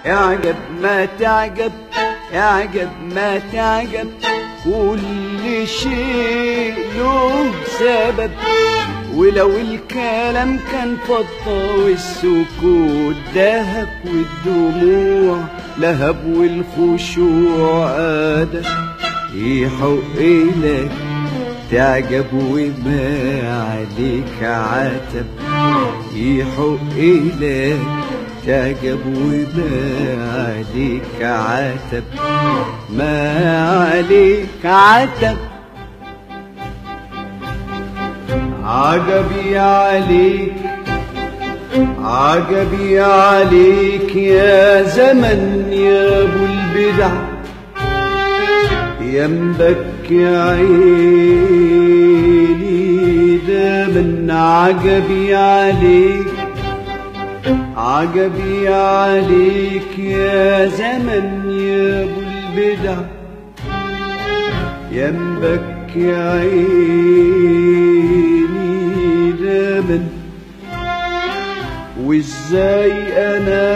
اعجب ما تعجب اعجب ما تعجب كل شيء له سبب ولو الكلام كان فضة والسكوت دهب والدموع لهب والخشوع أدب يحق لك تعجب وما عليك عتب يحق لك تعجب وما عليك عتب ما عليك عتب عجبي عليك عجبي عليك يا زمن يا ابو البدع ينبك يا عيني دايما عجبي عليك عجبي عليك يا زمن يا ابو البدع ينبك يا عيني دايما وازاي انا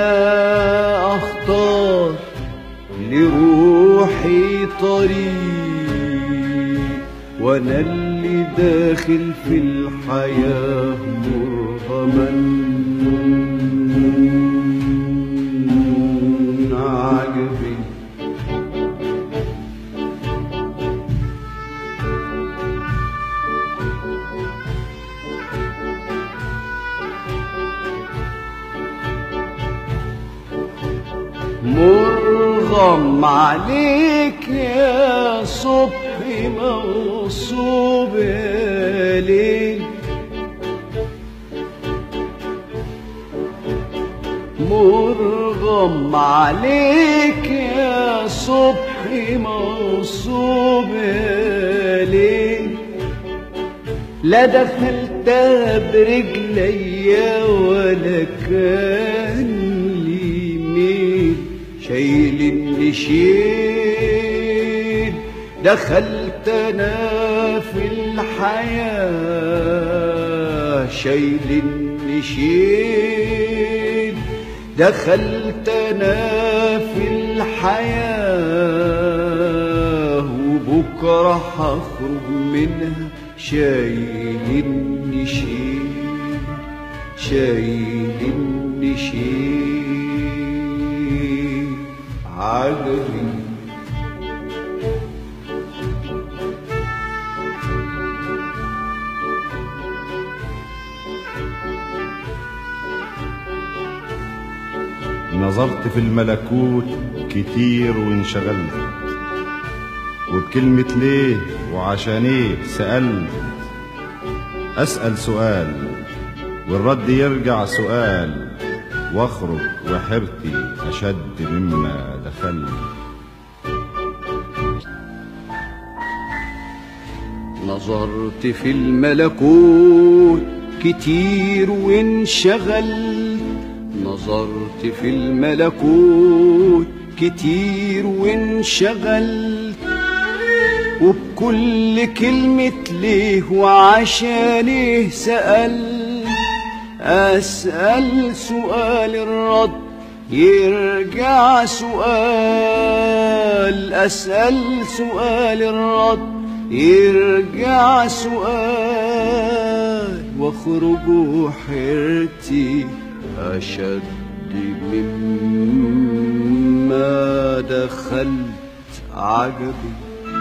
اختار لروحي طريق وانا اللي داخل في الحياة مرغما عجبي مرغم عليك يا صبح موصوب يا ليل مرغم عليك يا صبح موصوب يا ليل لا دخلتها برجليا ولا كان لي ميل شايل النشيد دخلت انا في الحياة شايل النشيد دخلت انا في الحياة وبكرة هخرج منها شايل النشيد شايل النشيد عجبي نظرت في الملكوت كتير وانشغلت وبكلمة ليه وعشان ايه سألت أسأل سؤال والرد يرجع سؤال واخرج وحرتي أشد مما دخلت نظرت في الملكوت كتير وانشغلت نظرت في الملكوت كتير وانشغلت وبكل كلمة ليه وعشان ايه سألت أسأل سؤال الرد يرجع سؤال أسأل سؤال الرد يرجع سؤال واخرج وحيرتي أشد مما دخلت عجبي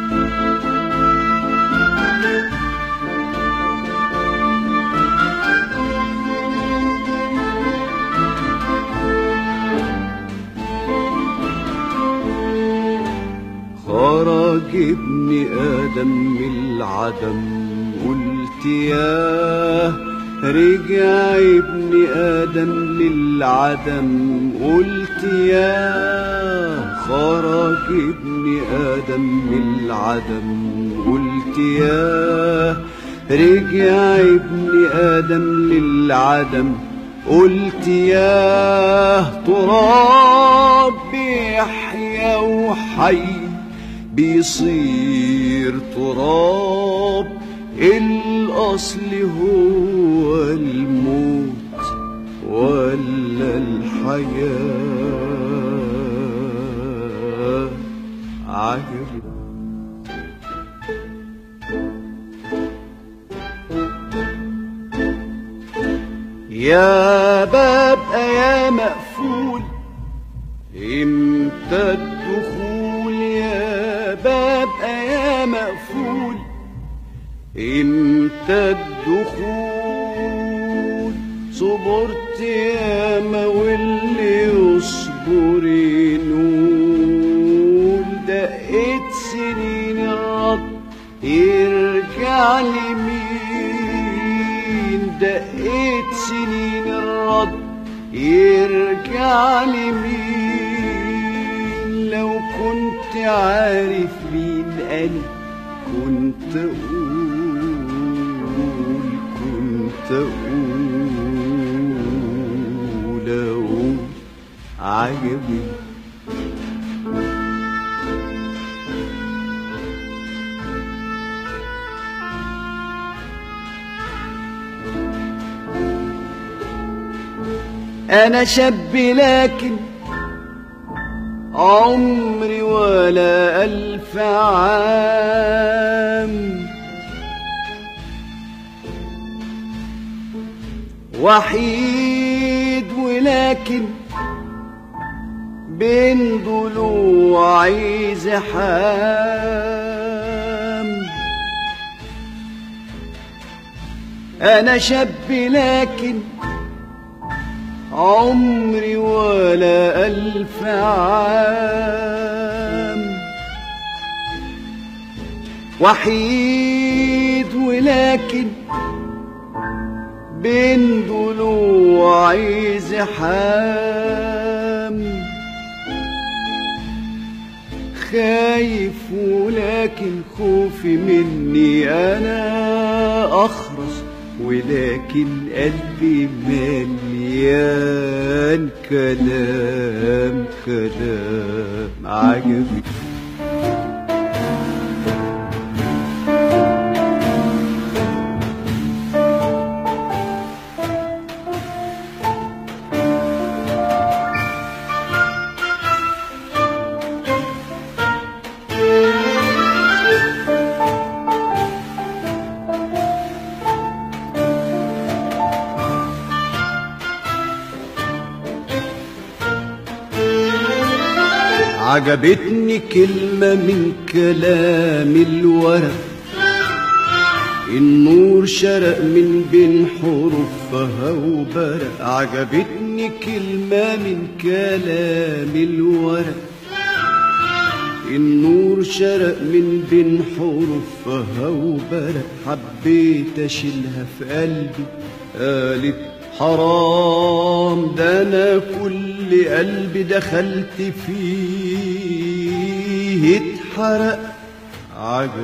خرج ابن آدم من العدم قلت ياه رجع ابن آدم للعدم قلت ياه خرج ابن آدم من العدم قلت ياه رجع ابن آدم للعدم قلت ياه تراب بيحيا وحي بيصير تراب الأصل هو الموت ولا الحياة يا باب يا مقفول امتى الدخول يا باب يا مقفول امتى الدخول صبرت ياما واللي يصبر ينول دقيت سنين الرد يرجع لمين دقيت سنين الرد يرجع لمين لو كنت عارف مين أنا كنت أقول كنت أقول أقول عجبي أنا شاب لكن عمري ولا ألف عام وحيد ولكن بين ضلوعي زحام أنا شاب لكن عمري ولا ألف عام وحيد ولكن بين ضلوعي زحام خايف ولكن خوفي مني أنا أخرس ولكن قلبي مليان كلام كلام عجبي عجبتني كلمة من كلام الورق النور شرق من بين حروفها وبرق عجبتني كلمة من كلام الورق النور شرق من بين حروفها وبرق حبيت اشيلها في قلبي قالت حرام ده انا كل قلبي دخلت فيه اتحرق عجب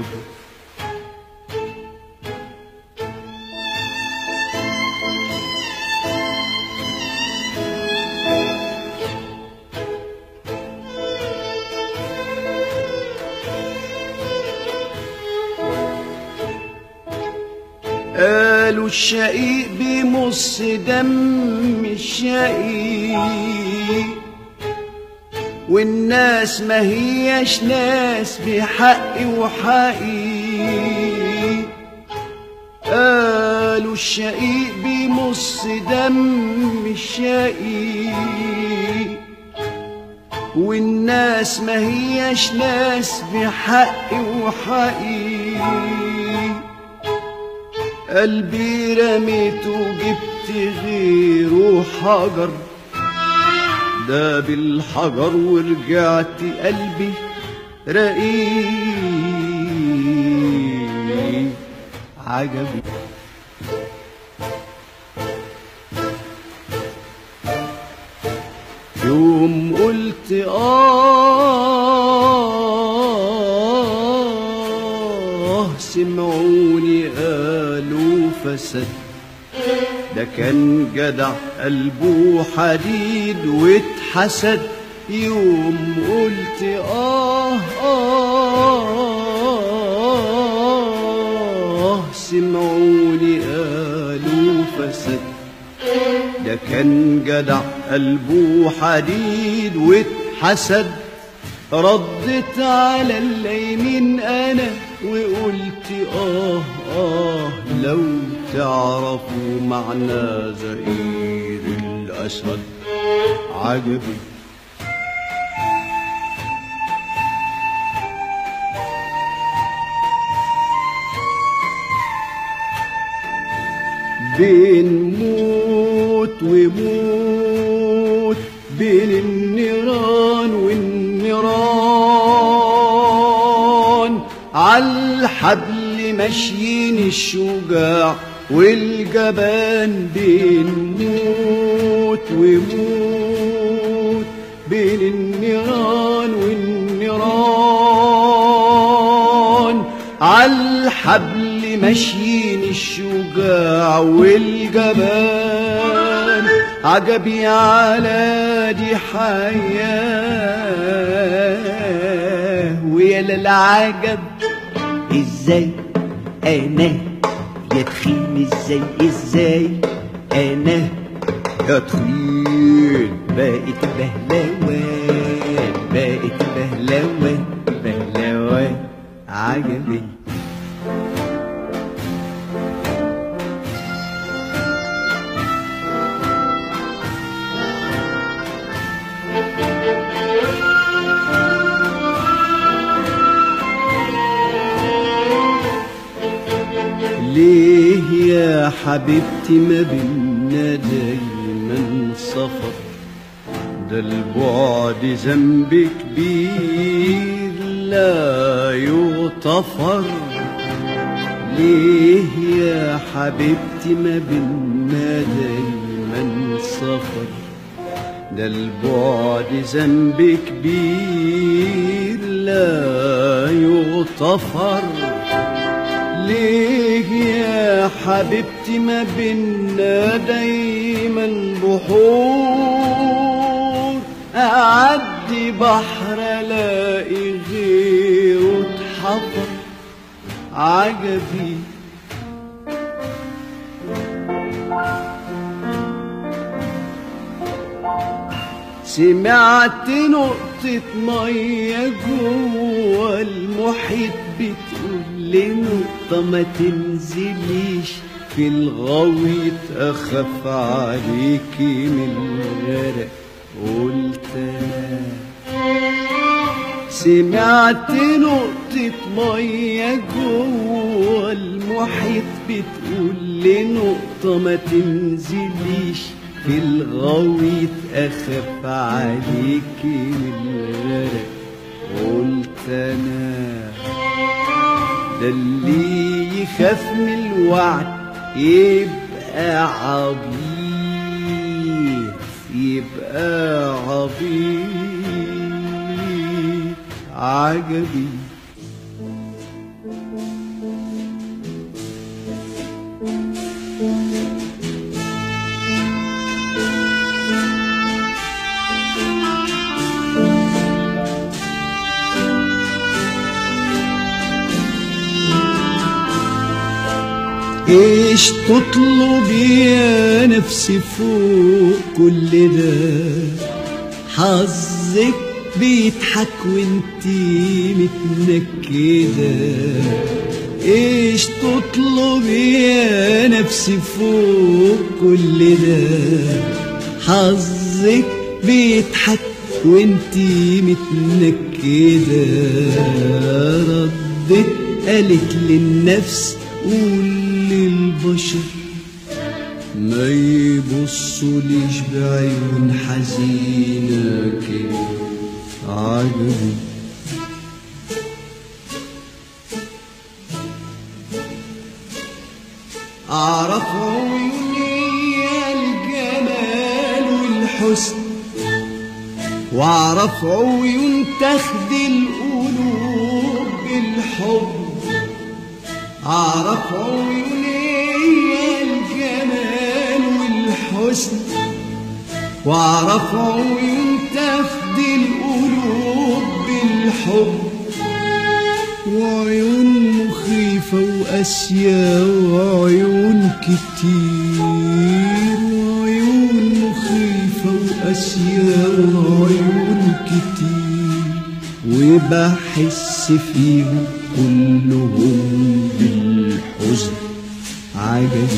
قالوا الشقيق بيمص دم الشقيق والناس ما هيش ناس بحق وحقيق قالوا الشقيق بيمص دم الشقيق والناس ما هيش ناس بحق وحقيق قلبي رميته جبت غيره حجر ده بالحجر ورجعت قلبي رقيق عجبي يوم قلت آه سمعوني قالوا فسد ده كان جدع قلبه حديد واتحسد يوم قلت آه آه سمعوني قالوا فسد ده كان جدع قلبه حديد واتحسد ردت على اليمين انا وقلت اه اه لو تعرفوا معنى زئير الأسد عجبي بين موت وموت بين النيران والنيران عالحبل ماشيين الشجاع والجبان بين موت وموت بين النيران والنيران عالحبل ماشيين الشجاع والجبان عجبي على دي حياة ويا للعجب ازاي انا يا تخين ازاي ازاي انا يا تخين بقيت بهلوان بقيت بهلوان بهلوان عجبي ليه يا حبيبتي ما بينا دايما سفر ده البعد ذنب كبير لا يغتفر ليه يا حبيبتي ما بينا دايما سفر ده البعد ذنب كبير لا يغتفر ليه يا حبيبتي ما بينا دايما بحور أعدي بحر ألاقي غيره اتحفر عجبي سمعت نقطة مية جوه المحيط بتقول لي نقطة ما تنزليش في الغويط أخاف عليكي من الغرق قلت أنا سمعت نقطة مية جوه المحيط بتقول لي نقطة ما تنزليش في الغويط أخاف عليكي من الغرق قلت أنا ده اللي يخاف من الوعد يبقى عبيط يبقى عبيط عجبي ايش تطلب يا نفسي فوق كل ده حظك بيضحك وانتي متنكدة ايش تطلب يا نفسي فوق كل ده حظك بيضحك وانتي متنكدة ردت قالت للنفس قول للبشر ما يبصوليش بعيون حزينة كده عجبي أعرف عيوني الجمال والحسن وأعرف عيون تخدي القلوب بالحب أعرف عيوني الجمال والحسن وأعرف عيون تفدي القلوب بالحب وعيون مخيفة وقاسية وعيون كتير وعيون مخيفة وقاسية وعيون كتير وبحس فيهم كلهم بالحزن عجبي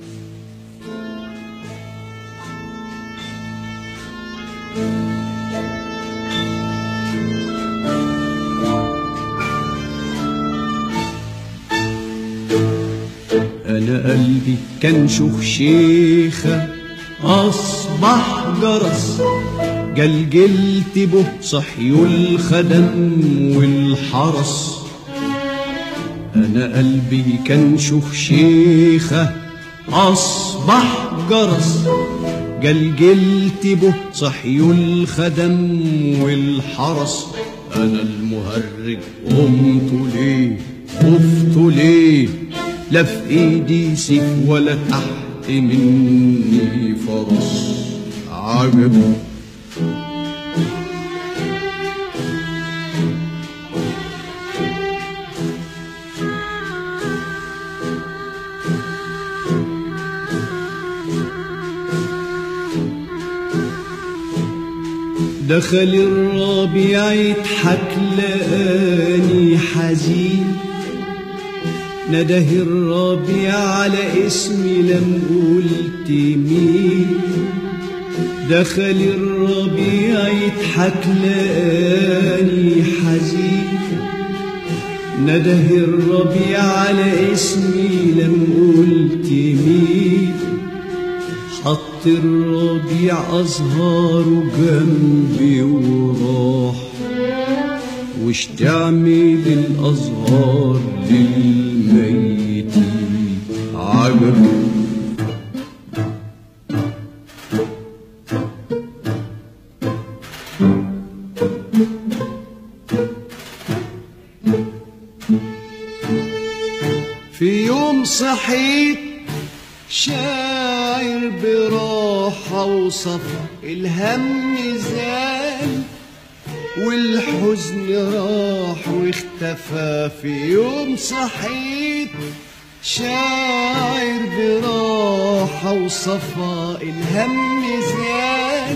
أنا قلبي كان شيخة أصبح جرس جلجلت به صحي الخدم والحرس أنا قلبي كان شيخة أصبح جرس جلجلت به صحي الخدم والحرس أنا المهرج قمت ليه خفت ليه لا في ايدي سيف ولا تحت مني فرس عجبي دخل الربيع يضحك لقاني حزين نده الربيع على اسمي لم قلت مين دخل الربيع يضحك لقاني حزين نده الربيع على اسمي لم قلت مين حط الربيع أزهاره جنبي وراح وش تعمل الأزهار للميت عجب في يوم صحيت شاعر براحة وصفا الهم زال والحزن راح واختفى في يوم صحيت شاعر براحة وصفا الهم زال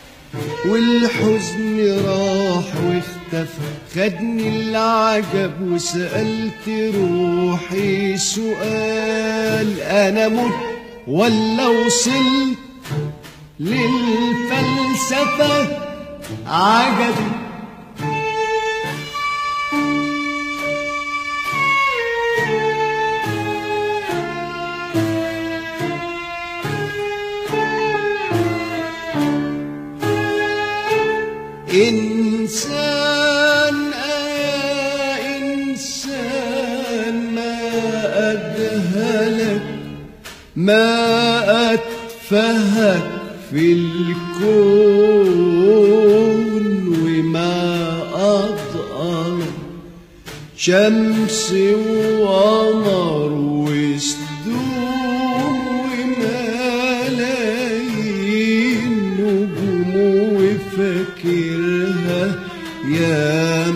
والحزن راح واختفى خدني العجب وسألت روحي سؤال أنا مت ولا وصلت للفلسفة عجبي إنسان آه إنسان ما أدهلك ما أتفهك في الكون وما أضألك شمس وقمر وسدوم وملايين نجوم وفاكرها يا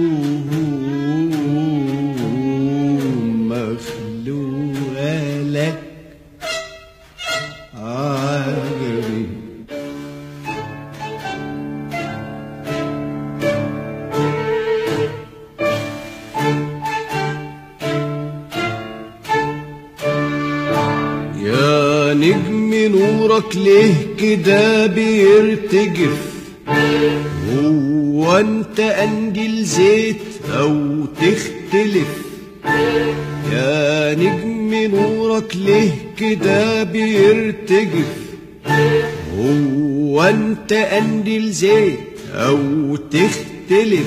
موهوم مخلوقة لك عجبي يا نجم نورك ليه كده بيرتجف هو انت انجل زيت او تختلف يا نجم نورك ليه كده بيرتجف هو انت انجل زيت او تختلف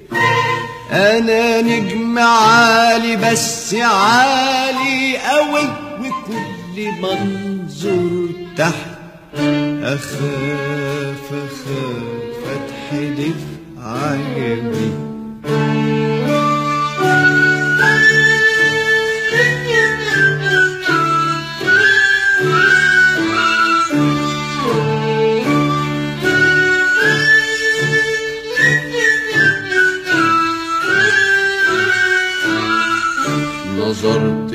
انا نجم عالي بس عالي قوي وكل منظور تحت اخاف اخاف اتحدف عجبي نظرت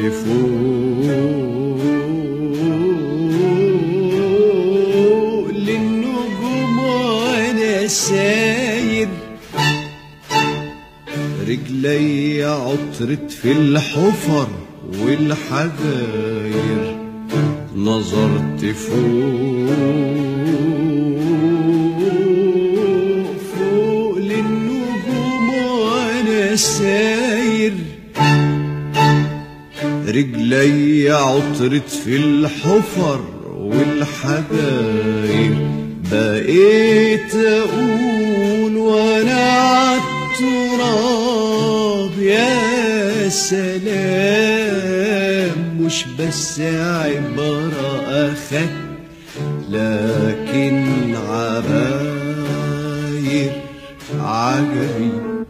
فوق للنجوم وانا ساير رجلي عطرت في الحفر والحجاير نظرت فوق فوق للنجوم وانا ساير رجلي عطرت في الحفر والحجاير بقيت اقول وانا عالتراب يا سلام مش بس عبارة اخدت لكن عباير عجبي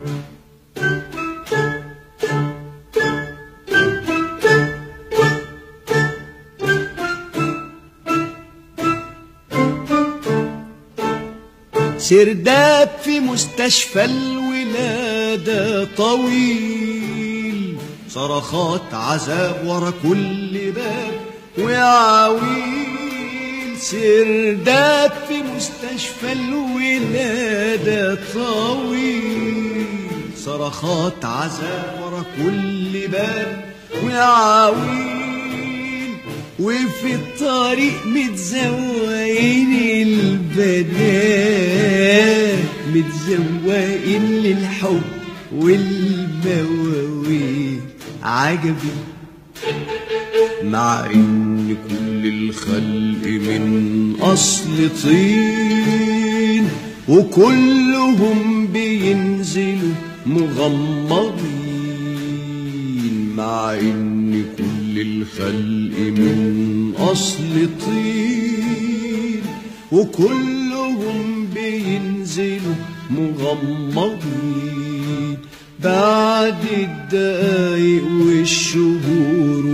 سرداب في مستشفى الولادة طويل صرخات عذاب ورا كل باب وعويل سرداب في مستشفى الولادة طويل صرخات عذاب ورا كل باب وعويل وفي الطريق متزوقين البنات متزوقين للحب والمواويل عجبي مع ان كل الخلق من اصل طين وكلهم بينزلوا مغمضين مع ان كل الخلق من اصل طين وكلهم بينزلوا مغمضين بعد الدقايق والشهور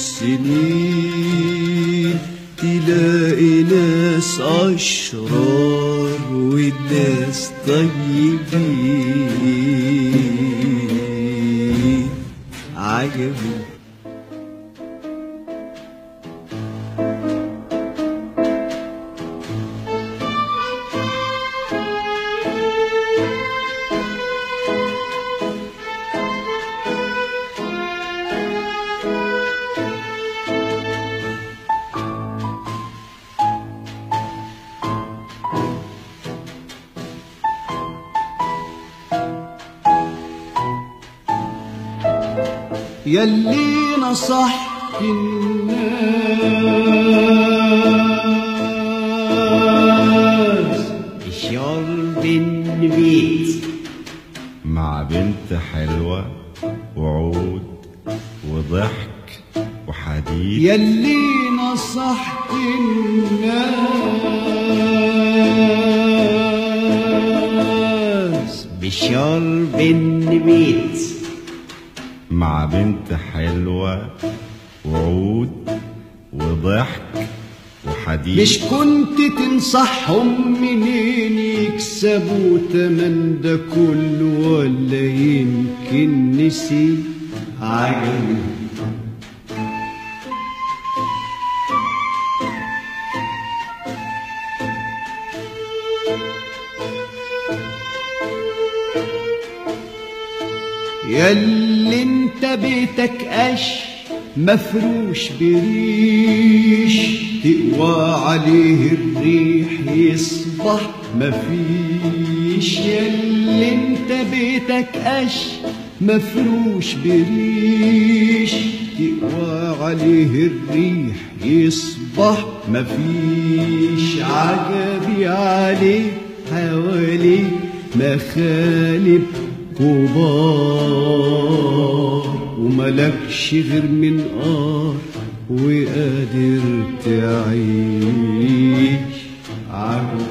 والسنين تلاقي ناس أشرار وناس طيبين عجبي يلي نصحت الناس بشرب النبيت مع بنت حلوة وعود وضحك وحديث يلي نصحت الناس بشرب النبيت مع بنت حلوة وعود وضحك وحديث مش كنت تنصحهم منين يكسبوا تمن ده كله ولا يمكن نسي عجبي ياللي انت بيتك قش مفروش بريش تقوى عليه الريح يصبح مفيش ياللي انت بيتك قش مفروش بريش تقوى عليه الريح يصبح مفيش عجبي عليه حواليه مخالب كبار وملكش غير من قار وقادر تعيش عجب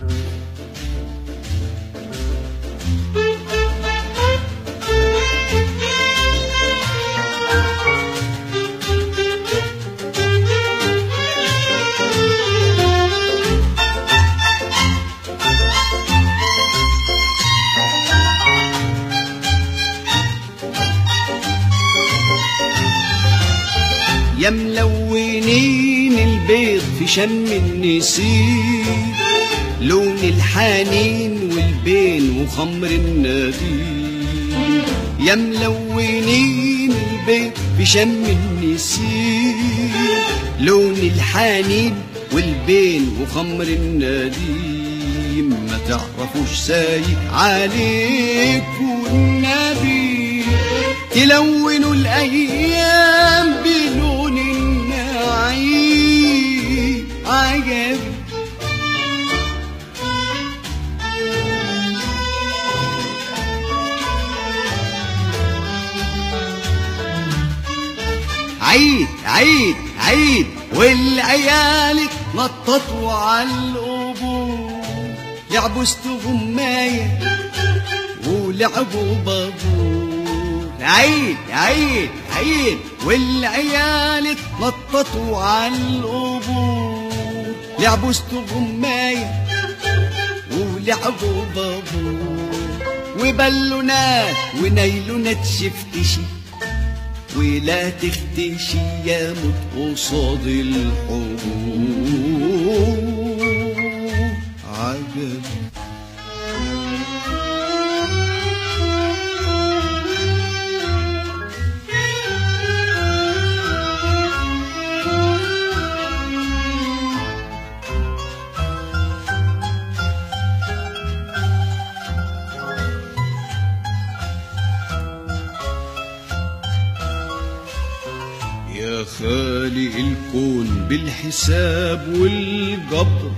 يا ملونين البيض في شم النسيم لون الحنين والبين وخمر النديم يا ملونين العيالين البيت في شم النسيم لون الحنين والبين وخمر النديم ما تعرفوش سايق عليك والنبي تلونوا الايام بلون النعيم عجب عيد عيد عيد والعيال اتنططوا على القبور لعبوا استغماية ولعبوا بابور عيد عيد عيد والعيال اتنططوا على القبور لعبوا استغماية ولعبوا بابور وبالونات ونيلونات شفتشي ولا تختشي يا موت قصاد الحبوب عجب يا خالق الكون بالحساب والجبر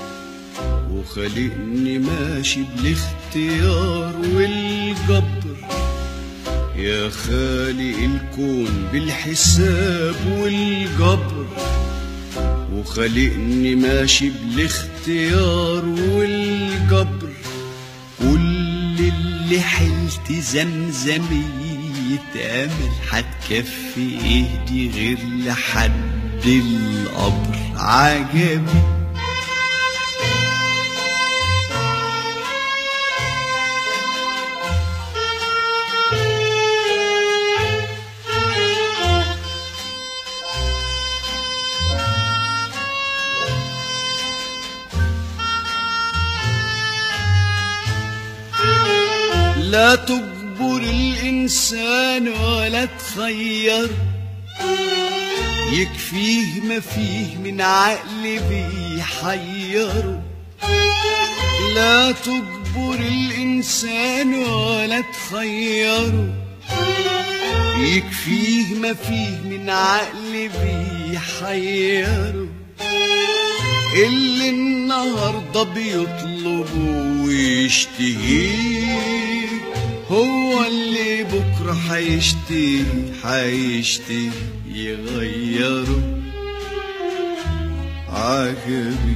وخلقني ماشي بالاختيار والجبر يا خالق الكون بالحساب والجبر وخلقني ماشي بالاختيار والجبر كل اللي حلت زمزمية أمل هتكفي ايه دي غير لحد القبر عجبي لا تجبر الإنسان ولا تخير يكفيه ما فيه من عقل بيحيره لا تجبر الإنسان ولا تخيره يكفيه ما فيه من عقل بيحيره اللي النهارده بيطلبه ويشتهيه هو اللي بكره هيشتهي هيشتهي يغيره عجبي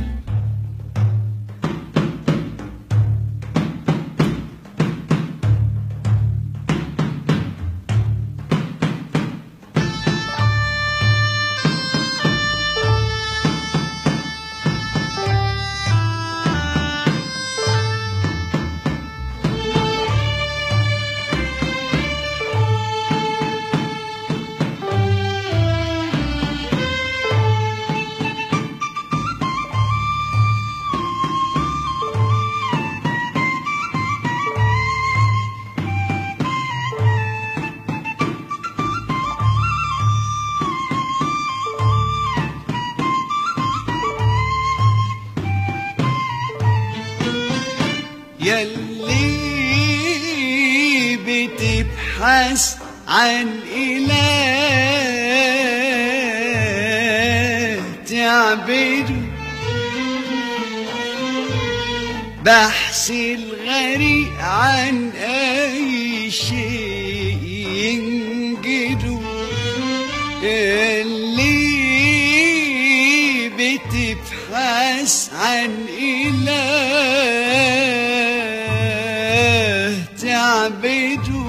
يلي بتبحث عن إله تعبده بحث الغريق عن أي شيء ينجده اللي بتبحث عن إله تعبده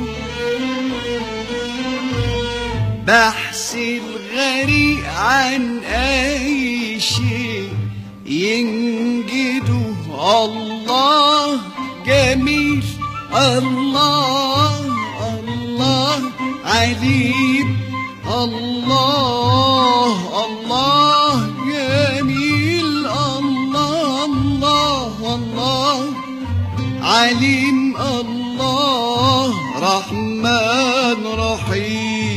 بحث الغريق عن أي شيء ينجده الله جميل الله الله عليم الله الله جميل الله الله الله عليم الله رحمن رحيم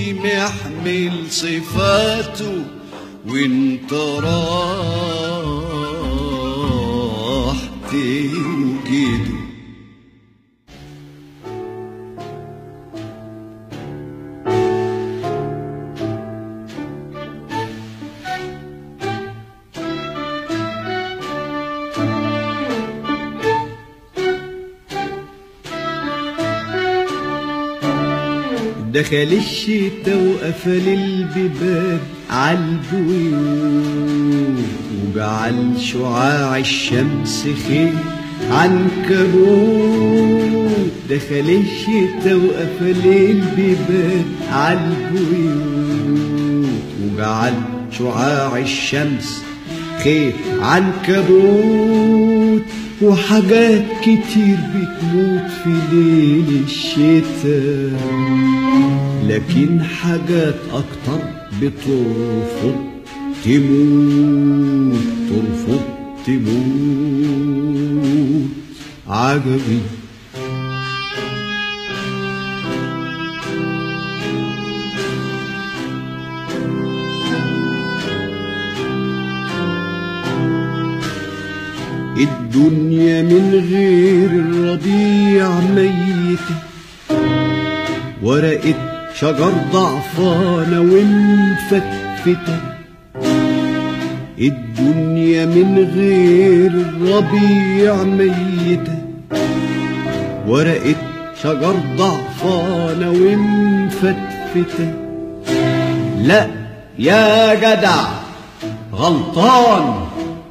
كمل صفاته وانت راح توجده دخل الشتاء وقفل البيبان عالبيوت وجعل شعاع الشمس خير عنكبوت دخل الشتاء وقفل البيبان عالبيوت وجعل شعاع الشمس خير عنكبوت وحاجات كتير بتموت في ليل الشتاء لكن حاجات أكتر بترفض تموت ترفض تموت عجبي الدنيا من غير الربيع ميتة ورقة شجر ضعفانة ومفتفتة الدنيا من غير الربيع ميتة ورقة شجر ضعفانة ومفتفتة لا يا جدع غلطان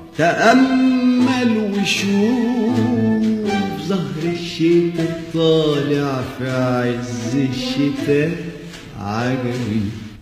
تأمل وشوف زهر الشتاء طالع في عز الشتاء عجبي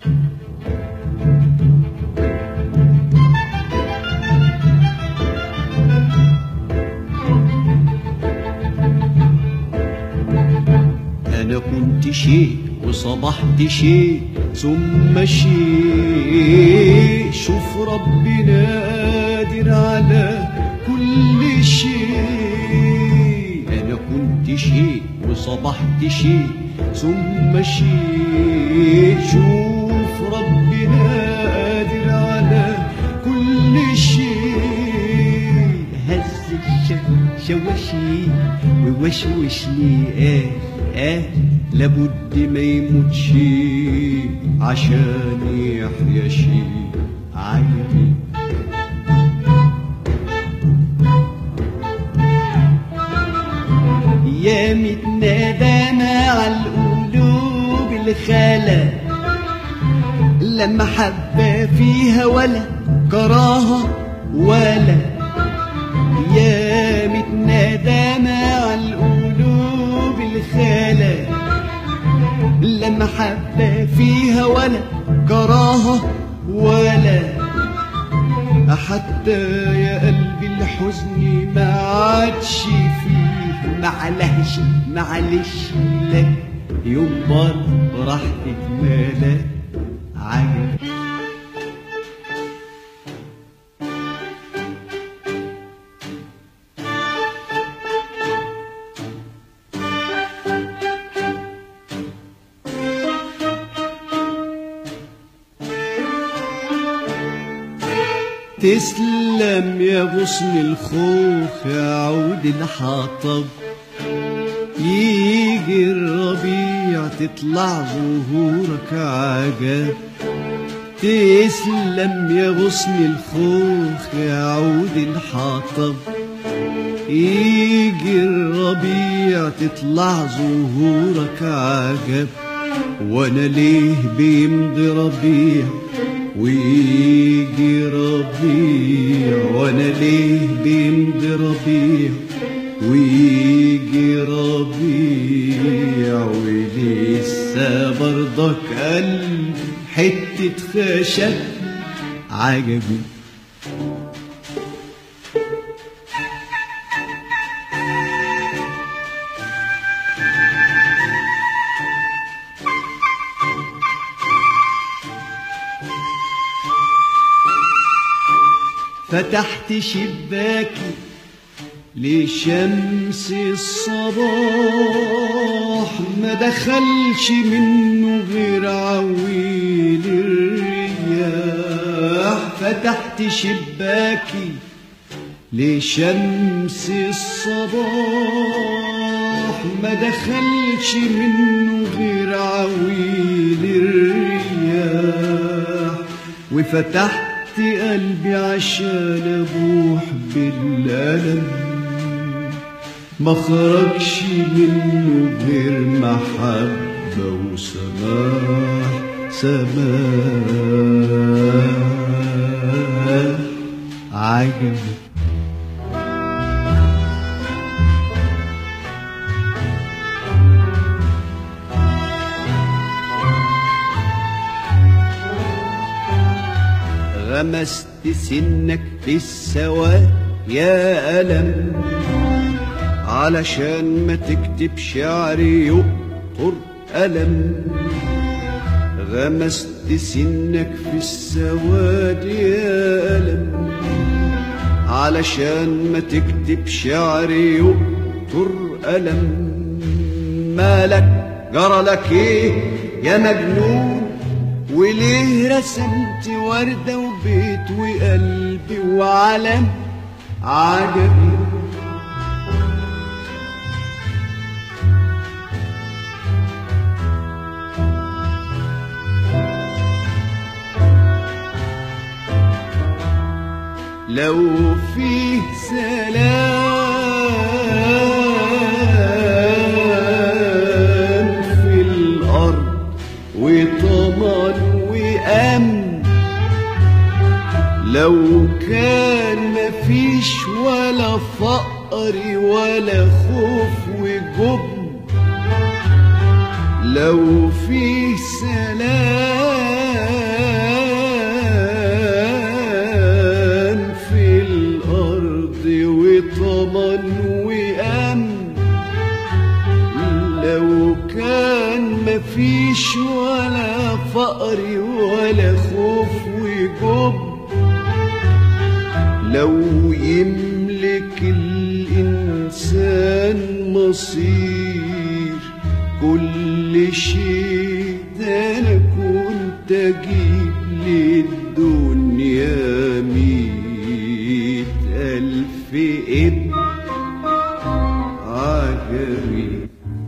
أنا كنت شيء وصبحت شيء ثم شيء شوف ربنا قادر على كل شيء أنا كنت شيء وصبحت شيء ثم شيء شوف ربنا قادر على كل شيء هز الشواشي ووشوشني آه آه لابد ما يموتش عشان يحيا شيء عجبي يا متنادى على القلوب الخلا لما حبى فيها ولا كراهة ولا يا متنادى على القلوب الخلا لما حبى فيها ولا كراهة ولا حتى يا قلبي الحزن ما عادش فيه معلش معلش لك يوم مرة راح تتمالى عجب تسلم يا غصن الخوخ يا عود الحطب يجي الربيع تطلع زهورك عجب تسلم يا غصن الخوخ يا عود الحطب يجي الربيع تطلع زهورك عجب وانا ليه بيمضي ربيع ويجي ربيع وانا ليه بيمضي ربيع ويجي ربيع ولسه برضك قلب حتة خشب عجبي فتحت شباكي لشمس الصباح ما دخلش منه غير عويل الرياح فتحت شباكي لشمس الصباح ما دخلش منه غير عويل الرياح وفتحت قلبي عشان ابوح بالألم ما خرجش منه غير محبة وسماح سماح عجبي غمست سنك في السواد يا ألم علشان ما تكتب شعري يقطر ألم غمست سنك في السواد يا ألم علشان ما تكتب شعري يقطر ألم مالك جرى لك ايه يا مجنون وليه رسمت وردة وبيت وقلبي وعلم عجبي لو فيه سلام في الأرض وطمن وأمن لو كان مفيش ولا فقر ولا خوف وجبن لو فيه سلام في الأرض وطمن وأمن لو كان مفيش ولا فقر ولا خوف وجب لو يملك الإنسان مصير كل شيء ده أنا كنت أجيب للدنيا مية ألف ابن عجبي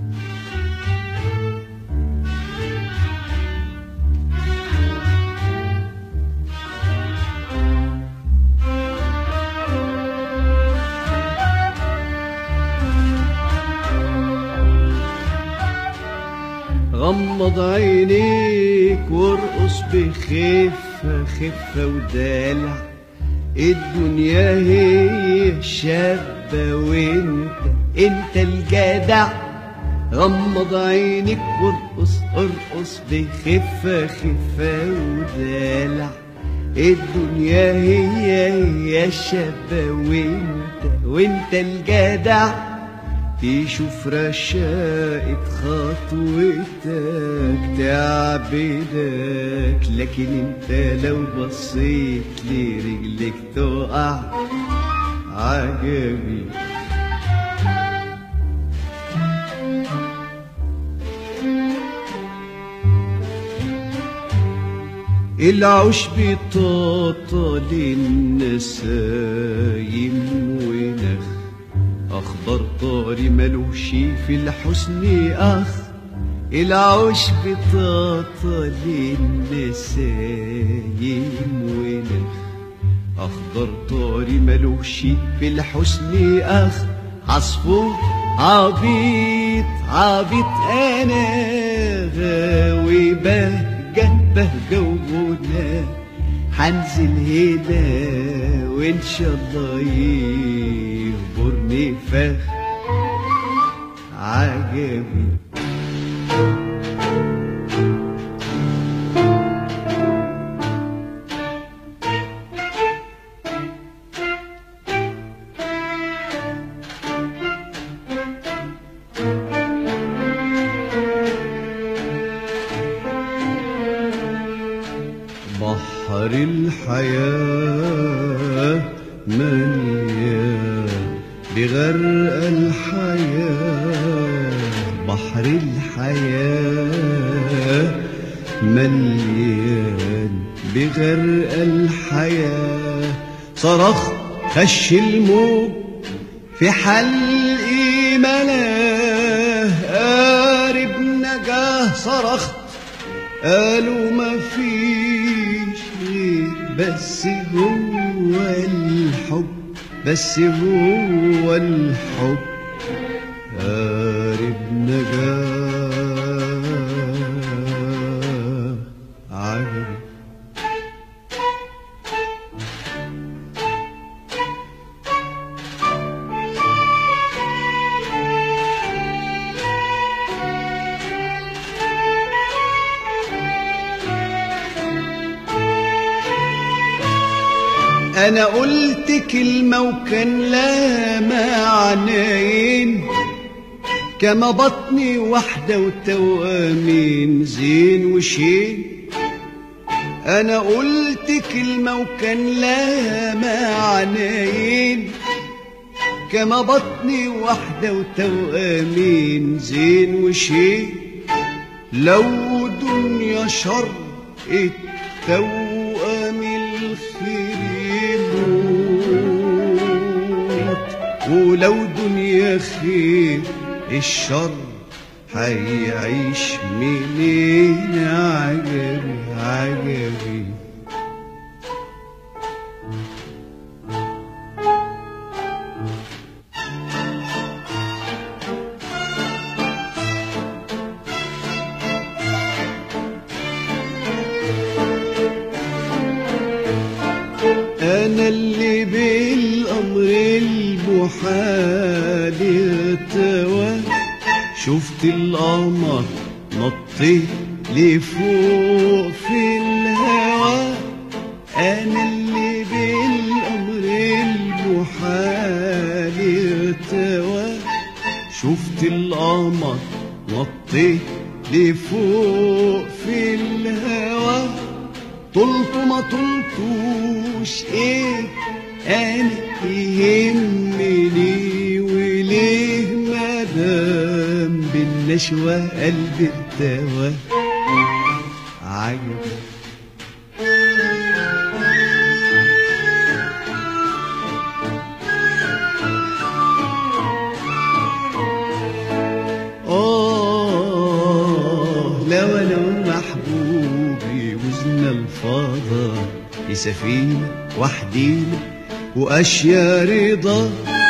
غمض عينيك وارقص بخفة خفة ودلع الدنيا هي شابة وانت انت الجدع غمض عينيك وارقص ارقص بخفة خفة ودلع الدنيا هي هي شابة وانت وانت الجدع تشوف رشاقة خطوتك تعبدك لكن انت لو بصيت لرجلك تقع عجبي العش بطاطا للنسايم ونخ أخضر طاري ملوش في الحسن أخ العش بطاطا للنسايم ونخ أخضر طاري ملوش في الحسن أخ عصفور عبيط عبيط أنا غاوي بهجة بهجة وغنى حنزل هنا وإن شاء الله يخبرني فخ عجبي بحر الحياة مليان بغرق الحياة بحر الحياة مليان بغرق الحياة صرخ خش الموج في حلقي ملاه قارب نجاه صرخت قالوا ما فيش غير بس هو الحب بس هو الحب قارب نجاه عجب انا قلت كلمة وكان لها معنيين كما بطني واحدة وتوامين زين وشين انا قلت كلمة وكان لها معنيين كما بطني واحدة وتوامين زين وشين لو دنيا شر التوأم الخير يموت ولو دنيا خير الشر هيعيش منين عجبي عجبي أنا اللي بالأمر المحال ارتوى شفت القمر نطيت لفوق في الهوى أنا اللي بالأمر المحال ارتوى شفت القمر نطيت لفوق في الهوى طلت ما طلتوش ايه انا يهمني وليه مدام بالنشوة قلبي ارتوى عجب آه لو أنا ومحبوبي وزنا الفضاء في سفينة وحدينا وأشياء رضا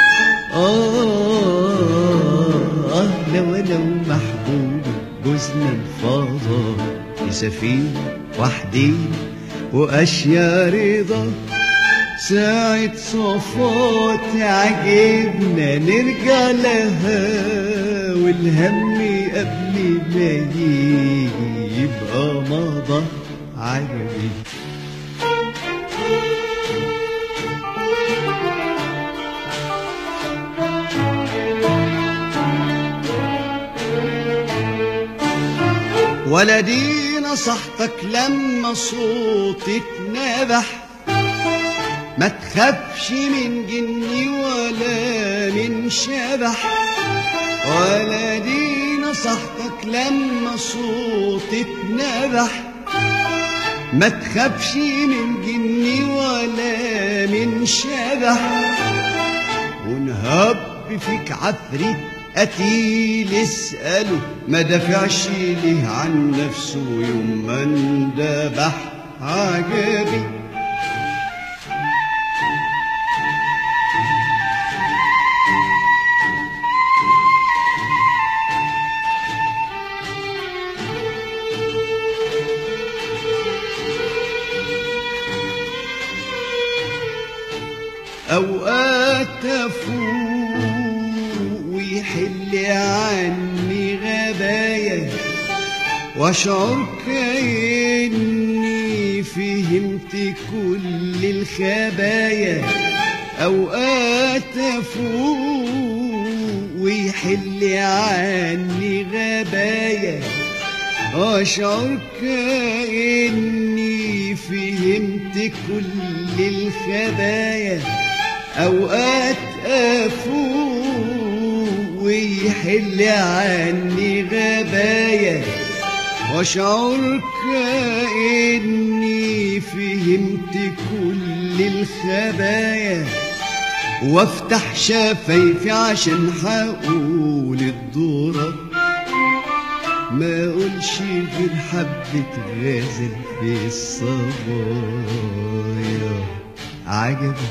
آه آه لو أنا ومحبوبي جوزنا الفضاء في سفينة وحدينا وأشياء رضا ساعة صفات عجبنا نرجع لها والهم قبل ما يجي يبقى مضى عجبي ولدي نصحتك لما صوتك نبح ما تخافش من جني ولا من شبح ولا دي نصحتك لما صوتك نبح ما تخافش من جني ولا من شبح ونهب فيك عفريت قتيل اسأله ما دافعش ليه عن نفسه يوم ما اندبح عجبي أوقات أفوق ويحل عني غبايا وأشعر كأني فهمت كل الخبايا أوقات أفوق ويحل عني غبايا أشعر كأني فهمت كل الخبايا أوقات أفوق ويحل عني غبايا واشعر كأني فهمت كل الخبايا وافتح شفايفي عشان هقول الدورة ما اقولش غير حبة غازل في الصبايا عجبك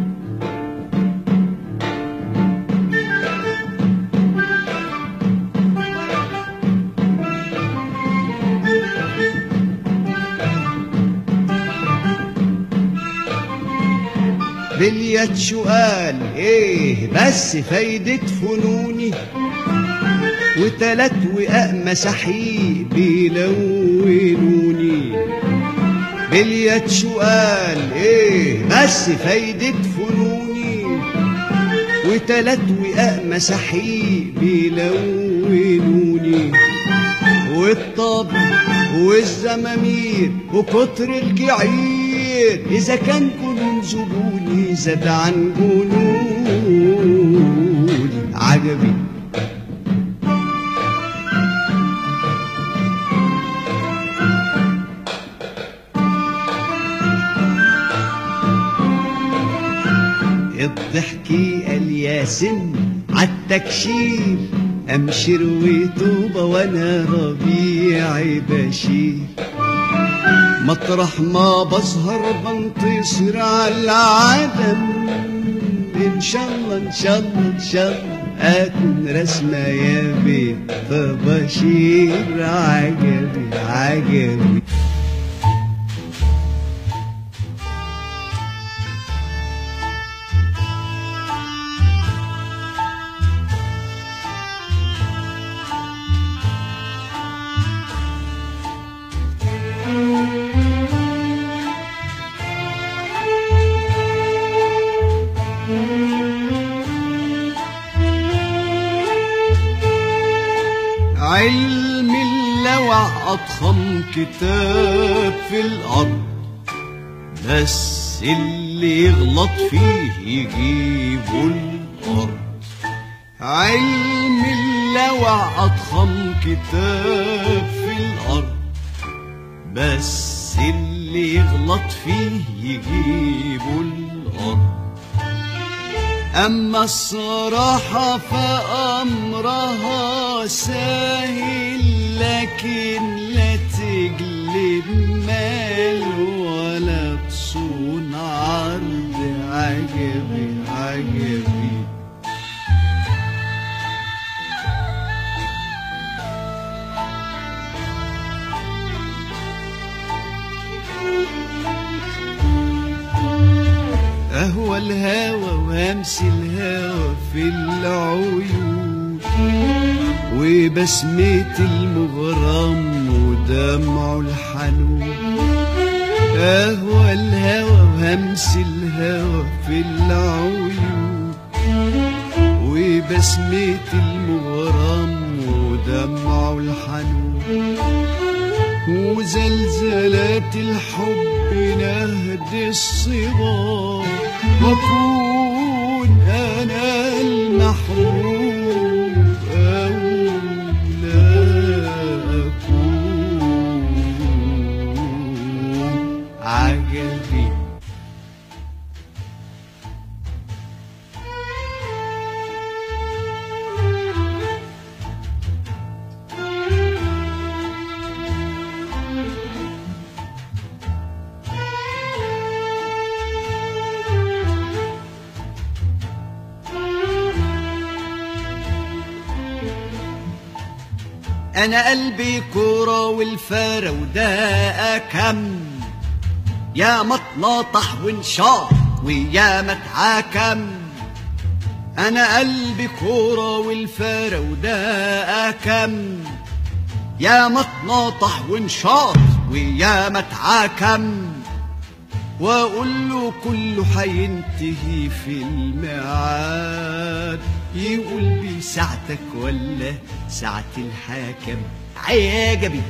بليت سؤال ايه بس فايدة فنوني وتلات وقاء مساحيق بيلونوني بليت سؤال ايه بس فايدة فنوني وتلات وقاء مساحيق بيلونوني والطبل والزمامير وكتر الجعير إذا كان كل زبوني زاد عن جنوني عجبي الضحكي قال يا سن عالتكشير امشر وطوبة وانا ربيعي بشير مطرح ما بظهر بنتصر على العدم ان شاء الله ان شاء الله ان شاء الله اكون رسمة يا بيت فبشير عجبي عجبي علم اللوع أضخم كتاب في الأرض بس اللي يغلط فيه يجيبه الأرض علم اللوع أضخم كتاب في الأرض بس اللي يغلط فيه يجيبه الأرض أما الصراحة فأمرها سهل لكن لا تجلب مال ولا تصون عرض عجبي عجبي أهوى الهوى وأمسي الهوى في العيون وبسمة المغرم ودمع الحنون أهوى الهوى وهمسي الهوى في العيون وبسمة المغرم ودمع الحنون وزلزلات الحب نهد الصبا وأكون أنا المحبوب أو لا أكون عجبي انا قلبي كورة والفارة وده كم يا مطلطح وانشاط ويا متعاكم انا قلبي كورة والفارة وده كم يا مطنطح وانشاط ويا متعاكم واقول له كله هينتهي في الميعاد يقول بي ساعتك ولا ساعة الحاكم عجبي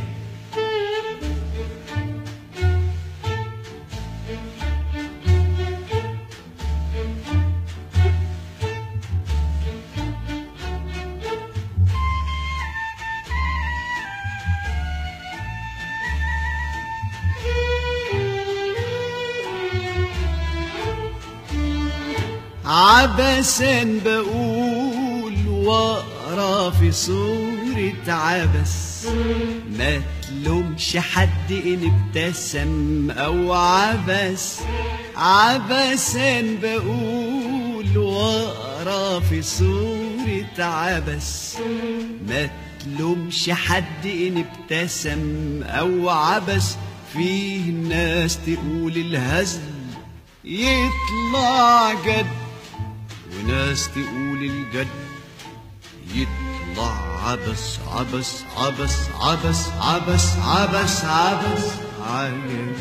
عبسا بقول واقرا في صورة عبس ما تلومش حد ان ابتسم او عبس عبسا بقول واقرا في صورة عبس ما تلومش حد ان ابتسم او عبس فيه ناس تقول الهزل يطلع جد وناس تقول الجد يطلع عبس عبس عبس عبس عبس عبس عبس عجب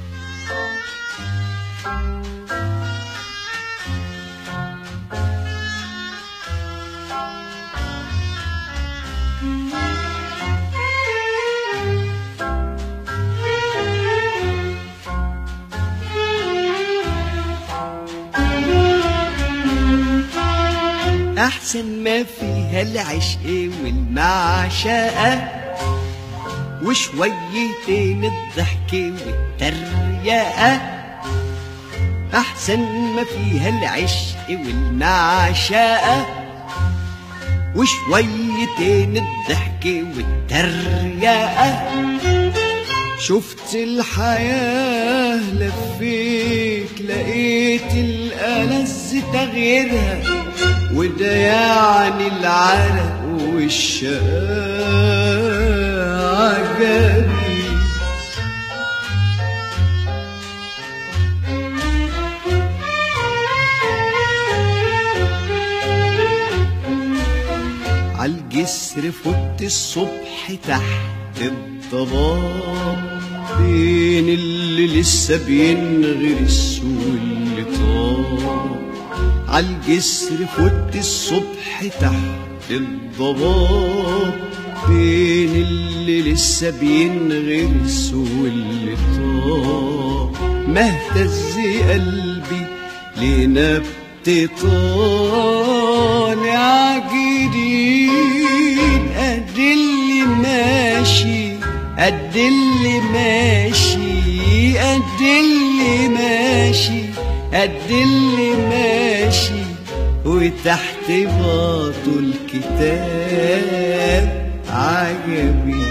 أحسن ما فيها العشق والمعشقة وشويتين الضحك والتريقة أحسن ما فيها العشق والمعشقة وشويتين الضحك والتريقة شفت الحياة لفيت لقيت الألذ تغييرها وده يعني العرق والشقاء عجبي عالجسر فت الصبح تحت الضباب بين اللي لسه بينغرس واللي طاب عالجسر فت الصبح تحت الضباب بين اللي لسه بينغرس واللي طاب ما اهتز قلبي لنبت طالع جديد قد اللي ماشي قد اللي ماشي قد اللي ماشي قد اللي ماشي وتحت باطه الكتاب عجبي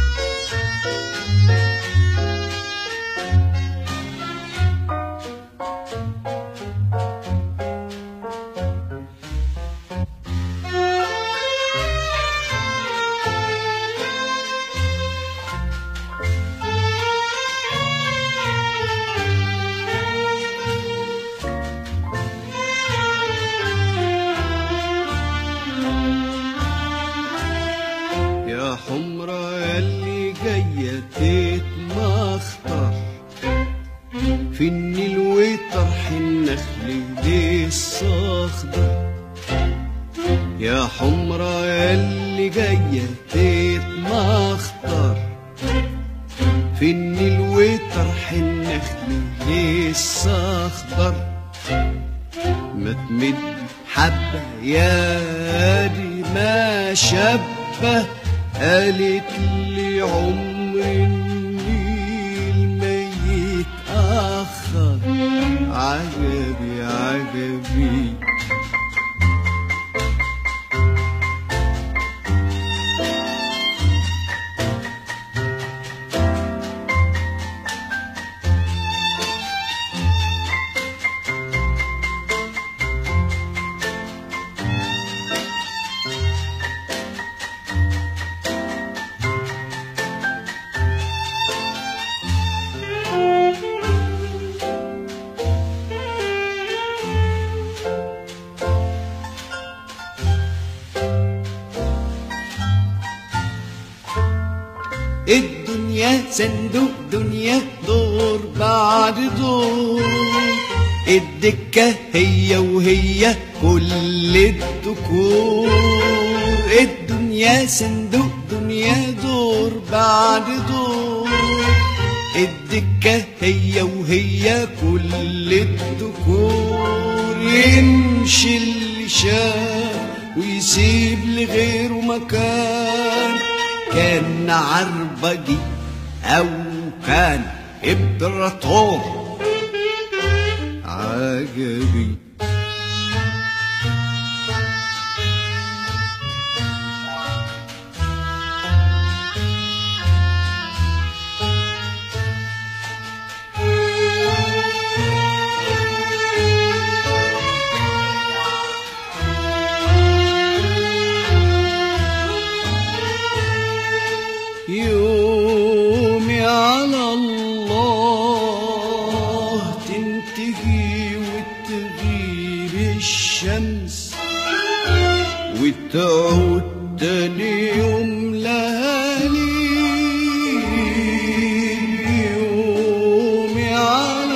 يا حمرا ياللي جاية تتمخطر في النيل وطرح النخل لسه اخضر يا حمرا ياللي جاية تتمخطر في النيل وطرح النخل لسه اخضر ما تمد حبة يا دي ما شبه قالت لي عمر النيل ما يتأخر عجبي عجبي الدنيا صندوق دنيا دور بعد دور الدكة هي وهي كل الدكور الدنيا صندوق دنيا دور بعد دور الدكة هي وهي كل الدكور يمشي اللي شاف ويسيب لغيره مكان كان عربجي أو كان إمبراطور عجبي بالشمس وتعود تاني يوم لهالي يومي على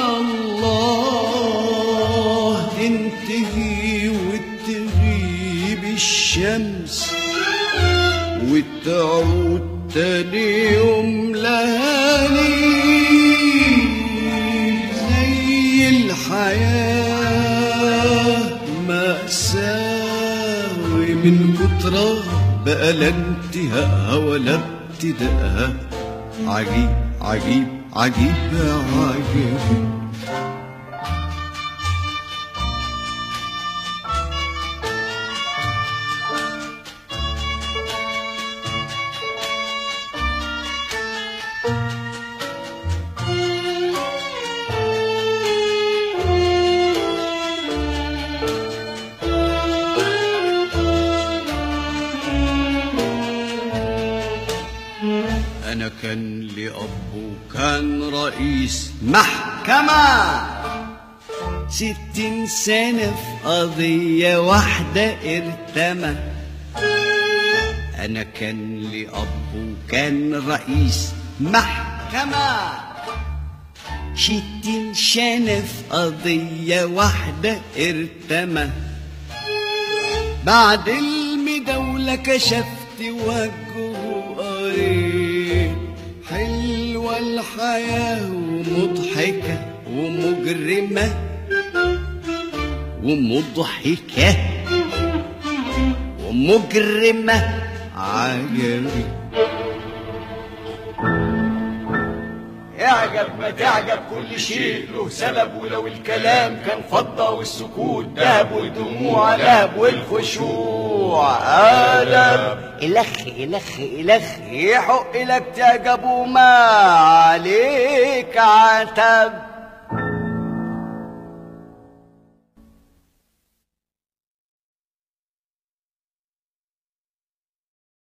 الله تنتهي وتغيب الشمس وتعود تاني يوم لهالي زي الحياة مأساة ومن كترها بقى لا انتهاءها ولا ابتداءها عجيب عجيب عجيب عجيب أنا كان لي أب وكان رئيس محكمة ستين سنة في قضية واحدة ارتمى أنا كان لي أب وكان رئيس محكمة ستين سنة في قضية واحدة ارتمى بعد المداولة كشفت وجهه قريت حلوة الحياة ومضحكة ومجرمة ومضحكة ومجرمة عجبي اعجب ما تعجب كل شيء له سبب ولو الكلام كان فضة والسكوت دهب والدموع لهب والخشوع أدب إلخ إلخ إلخ يحق لك تعجب وما عليك عتب